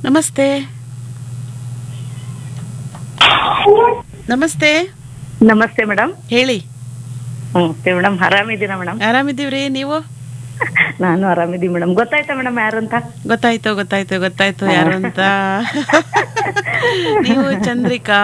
ನಮಸ್ತೆ ನಮಸ್ತೆ ನಮಸ್ತೆ ಮೇಡಮ್ ಹೇಳಿ ನಮಸ್ತೆ ಮೇಡಮ್ ಆರಾಮಿದ್ದೀರಾ ಮೇಡಮ್ ಆರಾಮಿದ್ದೀವ್ರಿ ನೀವು ನಾನು ಆರಾಮಿದ್ದೀನಿ ಮೇಡಮ್ ಗೊತ್ತಾಯ್ತಾ ಮೇಡಮ್ ಯಾರಂತ ಗೊತ್ತಾಯ್ತು ಗೊತ್ತಾಯ್ತು ಗೊತ್ತಾಯ್ತು ಯಾರು ಅಂತ ನೀವು ಚಂದ್ರಿಕಾ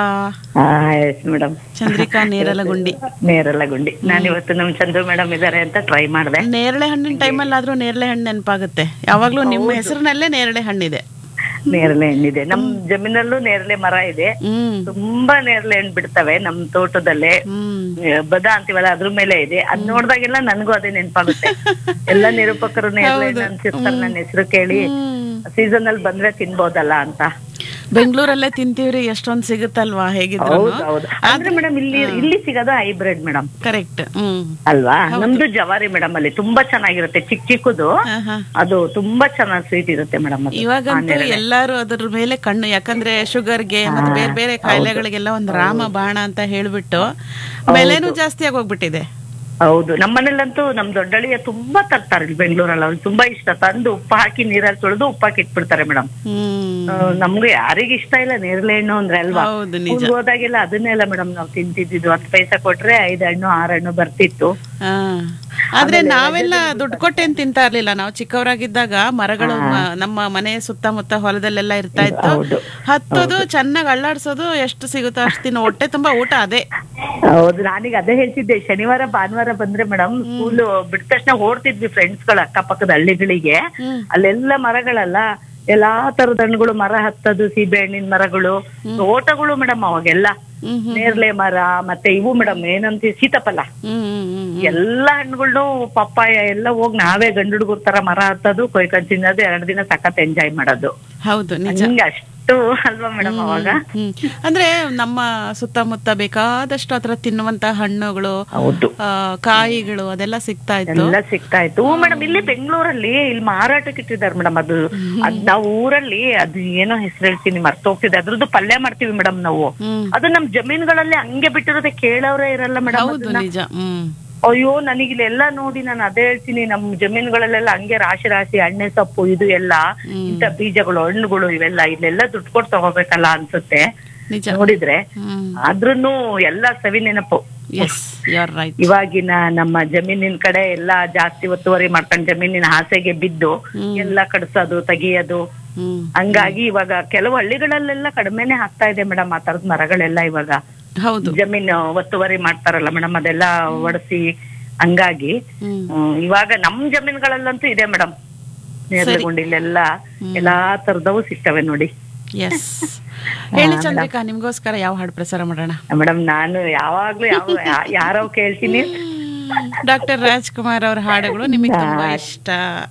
ಎಸ್ ಮೇಡಮ್ ಚಂದ್ರಿಕಾ ನೇರಲಗುಂಡಿ ನೇರಲ್ಲ ಗುಂಡಿ ನಾನು ಇವತ್ತು ನಮ್ ಚಂದ್ರು ಮೇಡಮ್ ಇದಾರೆ ಅಂತ ಟ್ರೈ ಮಾಡಿದೆ ನೇರಳೆ ಹಣ್ಣಿನ ಟೈಮಲ್ಲಾದ್ರೂ ನೇರಳೆ ಹಣ್ಣು ನೆನಪಾಗುತ್ತೆ ಯಾವಾಗ್ಲೂ ನಿಮ್ಮ ಹೆಸರಿನಲ್ಲೇ ನೇರಳೆ ಹಣ್ಣಿದೆ ನೇರಳೆ ಹಣ್ಣಿದೆ ನಮ್ ಜಮೀನಲ್ಲೂ ನೇರಳೆ ಮರ ಇದೆ ಹ್ಮ್ ತುಂಬಾ ನೇರಳೆ ಹಣ್ಣು ಬಿಡ್ತವೆ ನಮ್ ತೋಟದಲ್ಲೇ ಹ್ಮ್ ಆ, ಬದ ಅಂತೀವಲ್ಲ ಅದ್ರ ಮೇಲೆ ಇದೆ ಅದ್ ನೋಡ್ದಾಗೆಲ್ಲ ನನಗೂ ಅದೇ ನೆನಪಾಗುತ್ತೆ ಎಲ್ಲ ನಿರೂಪಕರು ನೇರಳೆ ಹಣ್ಣು ಅಂತಿರ್ತಾರೆ ನನ್ನ ಹೆಸರು ಕೇಳಿ ಹ್ಮ್ ಸೀಸನ್ ಅಲ್ಲಿ ಬಂದ್ರೆ ತಿನ್ಬೋದಲ್ಲ ಅಂತ ಬೆಂಗಳೂರಲ್ಲೇ ತಿಂತೀವ್ರಿ ಎಷ್ಟೊಂದ್ ಸಿಗುತ್ತಲ್ವಾ ಹೇಗಿದ್ರು ಹೌದು ಹೌದು ಅಂದ್ರೆ ಮೇಡಮ್ ಇಲ್ಲಿ ಇಲ್ಲಿ ಸಿಗೋದು ಹೈಬ್ರಿಡ್ ಮೇಡಮ್ ಕರೆಕ್ಟ್ ಹ್ಮ್ ಅಲ್ವಾ ನಮ್ದು ಜವಾರಿ ಮೇಡಮ್ ಅಲ್ಲಿ ತುಂಬಾ ಚೆನ್ನಾಗಿರುತ್ತೆ ಚಿಕ್ಕ ಚಿಕ್ಕದು ಹಾ, ಹಾ. ಅದು ತುಂಬಾ ಚೆನ್ನಾಗಿ ಸ್ವೀಟ್ ಇರುತ್ತೆ ಮೇಡಮ್ ಅದು ಇವಾಗಂತೂ ಎಲ್ಲಾರು ಅದ್ರ ಮೇಲೆ ಕಣ್ಣು ಯಾಕಂದ್ರೆ ಶುಗರ್ಗೆ ಮತ್ತೆ ಬೇರೆ ಬೇರೆ ಕಾಯಿಲೆಗಳಿಗೆಲ್ಲ ಒಂದು ರಾಮ ಬಾಣ ಅಂತ ಹೇಳ್ಬಿಟ್ಟು ಬೆಲೆನೂ ಜಾಸ್ತಿ ಆಗೋಗ್ಬಿಟ್ಟಿದೆ ಹೌದು ನಮ್ಮನೇಲಂತೂ ನಮ್ ದೊಡ್ಡಳಿಯ ತುಂಬಾ ತರ್ತಾರೆ ಇಲ್ಲಿ ಬೆಂಗಳೂರಲ್ಲಿ ಅವ್ರಿಗೆ ತುಂಬಾ ಇಷ್ಟ ತಂದು ಉಪ್ಪು ಹಾಕಿ ನೀರಲ್ಲಿ ತೊಳೆದು ಉಪ್ಪು ಹಾಕಿ ಇಟ್ಬಿಡ್ತಾರೆ ಮೇಡಮ್ ಹ್ಮ್ ನಮ್ಗೆ ಯಾರಿಗ ಇಷ್ಟ ಇಲ್ಲ ನೇರಳೆ ಹಣ್ಣು ಅಂದ್ರೆ ಅಲ್ವಾ ಹೌದು ನಿಜ ಸ್ಕೂಲ್ಗ್ ಹೋದಾಗೆಲ್ಲ ಅದನ್ನೇ ಅಲ್ಲ ಮೇಡಮ್ ನಾವು ತಿಂತಿದ್ದು ಹತ್ತು ಪೈಸಾ ಕೊಟ್ರೆ ಐದ್ ಹಣ್ಣು ಆರ್ ಹಣ್ಣು ಬರ್ತಿತ್ತು ಹಾ. ಆದ್ರೆ ನಾವೆಲ್ಲ ದುಡ್ಡು ಕೊಟ್ಟೇನ್ ತಿಂತಾ ಇರ್ಲಿಲ್ಲ ನಾವು ಚಿಕ್ಕವರಾಗಿದ್ದಾಗ ಮರಗಳು ಮ- ನಮ್ಮ ಮನೆ ಸುತ್ತಮುತ್ತ ಹೊಲದಲ್ಲೆಲ್ಲ ಇರ್ತಾ ಇತ್ತು ಹೌದು. ಹತ್ತೋದು ಚೆನ್ನಾಗಿ ಅಳ್ಳಾಡ್ಸೋದು ಎಷ್ಟು ಸಿಗುತ್ತೋ ಅಷ್ಟು ತಿನ್ನು ಹೊಟ್ಟೆ ತುಂಬಾ ಊಟ ಅದೇ ಹೌದು ನಾನೀಗ ಅದೇ ಹೇಳ್ತಿದ್ದೆ ಶನಿವಾರ ಭಾನುವಾರ ಬಂದ್ರೆ ಮೇಡಮ್ ಸ್ಕೂಲ್ ಬಿಟ್ಟ ತಕ್ಷಣ ಓಡ್ತಿದ್ವಿ ಫ್ರೆಂಡ್ಸ್ ಗಳ ಅಕ್ಕಪಕ್ಕದ ಹಳ್ಳಿಗಳಿಗೆ ಹ್ಮ್. ಅಲ್ಲೆಲ್ಲ ಮರಗಳಲ್ಲ ಎಲ್ಲಾ ತರದ ಹಣ್ಣುಗಳು ಮರ ಹತ್ತದು ಸೀಬೆ ಹಣ್ಣಿನ ಮರಗಳು ತೋಟಗಳು ಮೇಡಮ್ ಅವಾಗೆಲ್ಲ ಹ್ಮ್ ಹ್ಮ್ ನೇರ್ಲೆ ಮರ ಮತ್ತೆ ಇವು ಮೇಡಮ್ ಏನಂತೀವಿ ಸೀತಾಫಲ ಹ್ಮ್ ಹ್ಮ್ ಹ್ಮ್ ಎಲ್ಲಾ ಹಣ್ಣುಗಳ್ನು ಪಪ್ಪಾಯ ಎಲ್ಲ ಹೋಗಿ ನಾವೇ ಗಂಡು ಹುಡುಗರ ತರ ಮರ ಹತ್ತದು ಕೊಯ್ಕೊಂಡ್ ತಿನ್ನೋದು ಎರಡ್ ದಿನ ಸಖತ್ ಎಂಜಾಯ್ ಮಾಡೋದು ಹೌದು ನಿಜ ಹಿಂಗ ಅಷ್ಟು ಅಲ್ವಾ ಮೇಡಮ್ ಅವಾಗ ಹ್ಮ್ ಅಂದ್ರೆ ನಮ್ಮ ಸುತ್ತಮುತ್ತ ಬೇಕಾದಷ್ಟು ಹತ್ರ ತಿನ್ನುವಂತ ಹಣ್ಣುಗಳು ಹೌದು ಆ, ಕಾಯಿಗಳು ಅದೆಲ್ಲ ಸಿಗ್ತಾ ಇತ್ತು ಎಲ್ಲ ಸಿಗ್ತಾ ಇತ್ತು ಮೇಡಮ್ ಇಲ್ಲಿ ಬೆಂಗಳೂರಲ್ಲಿ ಇಲ್ಲಿ ಮಾರಾಟಕ್ಕೆ ಇಟ್ಟಿದ್ದಾರೆ ಮೇಡಮ್ ಅದು ಅದ್ ನಾವು ಊರಲ್ಲಿ ಅದು ಏನೋ ಹೆಸರು ಹೇಳ್ತೀನಿ ಮರ್ತೋಗ್ತಿದೆ ಅದ್ರದ್ದು ಪಲ್ಯ ಮಾಡ್ತೀವಿ ಮೇಡಮ್ ನಾವು ಹ್ಮ್ ಅದು ನಮ್ ಜಮೀನುಗಳಲ್ಲಿ ಹಂಗೆ ಬಿಟ್ಟಿರೋದೇ ಕೇಳೋರೇ ಇರಲ್ಲ ಮೇಡಮ್ ಹೌದು ನಿಜ ಹ್ಮ್ ಅಯ್ಯೋ ನನಗಿಲ್ಲೆಲ್ಲ ನೋಡಿ ನಾನು ಅದೇ ಹೇಳ್ತೀನಿ ನಮ್ ಜಮೀನುಗಳಲ್ಲೆಲ್ಲ ಹಂಗೆ ರಾಶಿ ರಾಶಿ ಎಣ್ಣೆ ಸೊಪ್ಪು ಇದು ಎಲ್ಲ ಇಂಥ ಬೀಜಗಳು ಹಣ್ಣುಗಳು ಇವೆಲ್ಲ ಇಲ್ಲೆಲ್ಲ ದುಡ್ಡು ಕೊಟ್ಟು ತಗೋಬೇಕಲ್ಲ ಅನ್ಸುತ್ತೆ ನಿಜ ನೋಡಿದ್ರೆ ಹ್ಮ್ ಆದ್ರೂನು ಎಲ್ಲ ಸವಿ ನೆನಪು ಎಸ್ ಯು ಆರ್ ರೈಟ್ ಇವಾಗಿನ ನಮ್ಮ ಜಮೀನಿನ ಕಡೆ ಎಲ್ಲಾ ಜಾಸ್ತಿ ಒತ್ತುವರಿ ಮಾಡ್ಕೊಂಡು ಜಮೀನಿನ ಆಸೆಗೆ ಬಿದ್ದು ಎಲ್ಲ ಕಡ್ಸೋದು ತೆಗಿಯೋದು ಹ್ಮ್ ಹಂಗಾಗಿ ಇವಾಗ ಕೆಲವು ಹಳ್ಳಿಗಳಲ್ಲೆಲ್ಲ ಕಡಿಮೆನೆ ಆಗ್ತಾ ಇದೆ ಮೇಡಮ್ ಆ ತರದ ಮರಗಳೆಲ್ಲ ಇವಾಗ ಹೌದು ಜಮೀನು ಒತ್ತುವರಿ ಮಾಡ್ತಾರಲ್ಲ ಮೇಡಮ್ ಅದೆಲ್ಲ ಒಡಿಸಿ ಹಂಗಾಗಿ ಹ್ಮ್ ಹ್ಮ್, ಇವಾಗ ನಮ್ ಜಮೀನುಗಳಲ್ಲಂತೂ ಇದೆ ಮೇಡಮ್ ನೇರ್ಲಗುಂಡಿಲೆಲ್ಲ ಎಲ್ಲಾ ತರದವು ಸಿಗ್ತವೆ ನೋಡಿ ಎಸ್ ಹೇಳಿ ಚಂದ್ರಿಕಾ ನಿಮ್ಗೋಸ್ಕರ ಯಾವ ಹಾಡು ಪ್ರಸಾರ ಮಾಡೋಣ ಮೇಡಮ್ ನಾನು ಯಾವಾಗ್ಲೂ ಯಾವ ಯಾ- ಯಾರೋ ಕೇಳ್ತೀನಿ ಡಾಕ್ಟರ್ ರಾಜ್ಕುಮಾರ್ ಅವರ ಹಾಡುಗಳು ನಿಮಗೆ ತುಂಬಾ ಇಷ್ಟ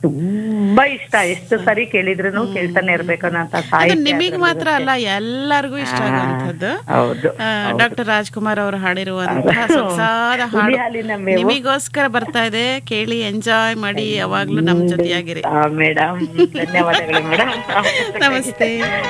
ತುಂಬಾ ಇಷ್ಟ ಎಷ್ಟು ಸರಿ ಕೇಳಿದ್ರು ಕೇಳ್ತಾನೆ ಇರ್ಬೇಕನ್ನೋ ಅದು ಸಾಹಿತ್ಯ ನಿಮಗ್ ಮಾತ್ರ ಅಲ್ಲ ಎಲ್ಲರಿಗೂ ಇಷ್ಟ ಆಗುವಂಥದ್ದು ಹೌದು ಡಾಕ್ಟರ್ ರಾಜ್ಕುಮಾರ್ ಅವರು ಹಾಡಿರುವಂತಹ ಸೊಗಸಾದ ಹಾಡು ಹುಲಿ ಹಾಲಿನ ಮೇವು ನಿಮಗೋಸ್ಕರ ಬರ್ತಾ ಇದೆ ಕೇಳಿ ಎಂಜಾಯ್ ಮಾಡಿ ಯಾವಾಗ್ಲೂ ನಮ್ ಜೊತೆಯಾಗಿರಿ ಮೇಡಮ್ ಧನ್ಯವಾದಗಳು ಮೇಡಮ್ ನಮಸ್ತೆ